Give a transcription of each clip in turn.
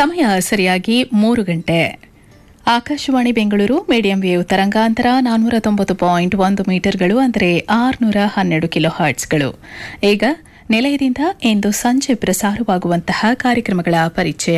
ಸಮಯ ಸರಿಯಾಗಿ ಮೂರು ಗಂಟೆ ಆಕಾಶವಾಣಿ ಬೆಂಗಳೂರು ಮೀಡಿಯಂ ವೇವ್ ತರಂಗಾಂತರ ನಾನ್ನೂರ ತೊಂಬತ್ತು ಪಾಯಿಂಟ್ ಒಂದು ಮೀಟರ್ಗಳು ಅಂದರೆ ಆರುನೂರ ಹನ್ನೆರಡು ಕಿಲೋ ಹರ್ಟ್ಸ್ಗಳು ಈಗ ನಿಲಯದಿಂದ ಇಂದು ಸಂಜೆ ಪ್ರಸಾರವಾಗುವಂತಹ ಕಾರ್ಯಕ್ರಮಗಳ ಪರಿಚಯ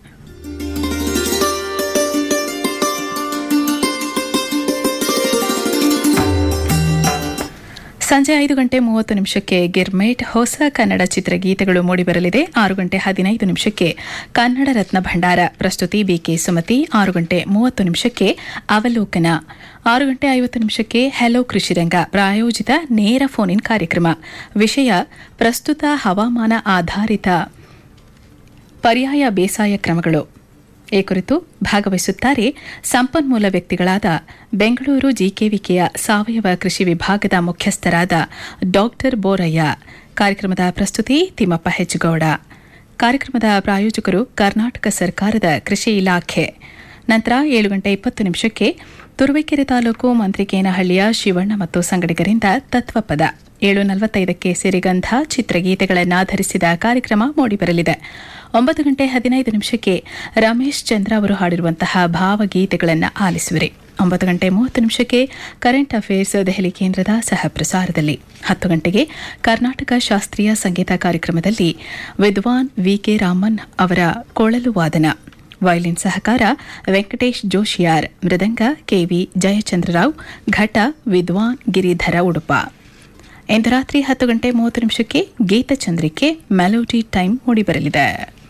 ಸಂಜೆ ಐದು ಗಂಟೆ ಮೂವತ್ತು ನಿಮಿಷಕ್ಕೆ ಗಿರ್ಮೇಟ್ ಹೊಸ ಕನ್ನಡ ಚಿತ್ರಗೀತೆಗಳು ಮೂಡಿಬರಲಿದೆ ಆರು ಗಂಟೆ ಹದಿನೈದು ನಿಮಿಷಕ್ಕೆ ಕನ್ನಡ ರತ್ನ ಭಂಡಾರ ಪ್ರಸ್ತುತಿ ಬಿಕೆ ಸುಮತಿ ಆರು ಗಂಟೆ ಮೂವತ್ತು ನಿಮಿಷಕ್ಕೆ ಅವಲೋಕನ ಆರು ಗಂಟೆ ಐವತ್ತು ನಿಮಿಷಕ್ಕೆ ಹೆಲೋ ಕೃಷಿರಂಗ ಪ್ರಾಯೋಜಿತ ನೇರ ಫೋನ್ ಇನ್ ಕಾರ್ಯಕ್ರಮ ವಿಷಯ ಪ್ರಸ್ತುತ ಹವಾಮಾನ ಆಧಾರಿತ ಪರ್ಯಾಯ ಬೇಸಾಯ ಕ್ರಮಗಳು ಈ ಕುರಿತು ಭಾಗವಹಿಸುತ್ತಾರೆ ಸಂಪನ್ಮೂಲ ವ್ಯಕ್ತಿಗಳಾದ ಬೆಂಗಳೂರು ಜಿಕೆವಿಕೆಯ ಸಾವಯವ ಕೃಷಿ ವಿಭಾಗದ ಮುಖ್ಯಸ್ಥರಾದ ಡಾಕ್ಟರ್ ಬೋರಯ್ಯ ಕಾರ್ಯಕ್ರಮದ ಪ್ರಸ್ತುತಿ ತಿಮ್ಮಪ್ಪ ಹೆಜ್ಜಗೌಡ ಕಾರ್ಯಕ್ರಮದ ಪ್ರಾಯೋಜಕರು ಕರ್ನಾಟಕ ಸರ್ಕಾರದ ಕೃಷಿ ಇಲಾಖೆ ನಂತರ ಏಳು ಗಂಟೆ ಇಪ್ಪತ್ತು ನಿಮಿಷಕ್ಕೆ ತುರುವೇಕೆರೆ ತಾಲೂಕು ಮಂತ್ರಿಕೇನಹಳ್ಳಿಯ ಶಿವಣ್ಣ ಮತ್ತು ಸಂಗಡಿಗರಿಂದ ತತ್ವಪದ ಏಳು ನಲವತ್ತೈದಕ್ಕೆ ಸಿರಿಗಂಧ ಚಿತ್ರಗೀತೆಗಳನ್ನಾಧರಿಸಿದ ಕಾರ್ಯಕ್ರಮ ಮೂಡಿಬರಲಿದೆ ಒಂಬತ್ತು ಗಂಟೆ ಹದಿನೈದು ನಿಮಿಷಕ್ಕೆ ರಮೇಶ್ ಚಂದ್ರ ಅವರು ಹಾಡಿರುವಂತಹ ಭಾವಗೀತೆಗಳನ್ನು ಆಲಿಸುವಿರಿ ಒಂಬತ್ತು ಗಂಟೆ ಮೂವತ್ತು ನಿಮಿಷಕ್ಕೆ ಕರೆಂಟ್ ಅಫೇರ್ಸ್ ದೆಹಲಿ ಕೇಂದ್ರದ ಸಹ ಪ್ರಸಾರದಲ್ಲಿ ಹತ್ತು ಗಂಟೆಗೆ ಕರ್ನಾಟಕ ಶಾಸ್ತ್ರೀಯ ಸಂಗೀತ ಕಾರ್ಯಕ್ರಮದಲ್ಲಿ ವಿದ್ವಾನ್ ವಿಕೆ ರಾಮನ್ ಅವರ ಕೊಳಲು ವಾದನ ವಯಲಿನ್ ಸಹಕಾರ ವೆಂಕಟೇಶ್ ಜೋಶಿಯಾರ್ ಮೃದಂಗ ಕೆವಿ ಜಯಚಂದ್ರರಾವ್ ಘಟ ವಿದ್ವಾನ್ ಗಿರಿಧರ ಉಡುಪ ಇಂದು ರಾತ್ರಿ ಹತ್ತು ಗಂಟೆ ಮೂವತ್ತು ನಿಮಿಷಕ್ಕೆ ಗೀತಚಂದ್ರಿಕೆ ಮೆಲೋಡಿ ಟೈಮ್ ಮೂಡಿಬರಲಿದೆ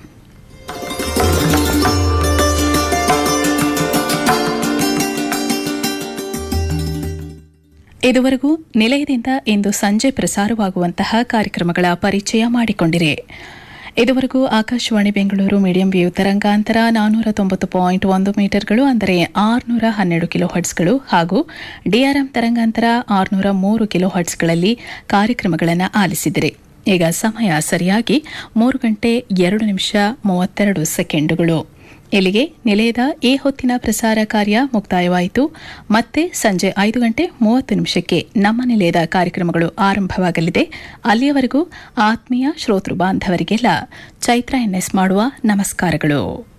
ಇದುವರೆಗೂ ನಿಲಯದಿಂದ ಇಂದು ಸಂಜೆ ಪ್ರಸಾರವಾಗುವಂತಹ ಕಾರ್ಯಕ್ರಮಗಳ ಪರಿಚಯ ಮಾಡಿಕೊಂಡಿರಿ ಇದುವರೆಗೂ ಆಕಾಶವಾಣಿ ಬೆಂಗಳೂರು ಮೀಡಿಯಂ ವೇವ್ ತರಂಗಾಂತರ ನಾನ್ನೂರ ತೊಂಬತ್ತು ಪಾಯಿಂಟ್ ಒಂದು ಮೀಟರ್ಗಳು ಅಂದರೆ ಆರುನೂರ ಹನ್ನೆರಡು ಕಿಲೋ ಹರ್ಟ್ಸ್ಗಳು ಹಾಗೂ ಡಿಆರ್ಎಂ ತರಂಗಾಂತರ ಆರುನೂರ ಮೂರು ಕಿಲೋ ಹರ್ಟ್ಸ್ಗಳಲ್ಲಿ ಕಾರ್ಯಕ್ರಮಗಳನ್ನು ಆಲಿಸಿದಿರಿ ಈಗ ಸಮಯ ಸರಿಯಾಗಿ ಮೂರು ಗಂಟೆ ಎರಡು ನಿಮಿಷ ಮೂವತ್ತೆರಡು ಸೆಕೆಂಡುಗಳು ಇಲ್ಲಿಗೆ ನಿಲಯದ ಈ ಹೊತ್ತಿನ ಪ್ರಸಾರ ಕಾರ್ಯ ಮುಕ್ತಾಯವಾಯಿತು ಮತ್ತೆ ಸಂಜೆ ಐದು ಗಂಟೆ ಮೂವತ್ತು ನಿಮಿಷಕ್ಕೆ ನಮ್ಮ ನಿಲಯದ ಕಾರ್ಯಕ್ರಮಗಳು ಆರಂಭವಾಗಲಿದೆ ಅಲ್ಲಿಯವರೆಗೂ ಆತ್ಮೀಯ ಶ್ರೋತೃ ಬಾಂಧವರಿಗೆಲ್ಲ ಚೈತ್ರ ಎನ್ಎಸ್ ಮಾಡುವ ನಮಸ್ಕಾರಗಳು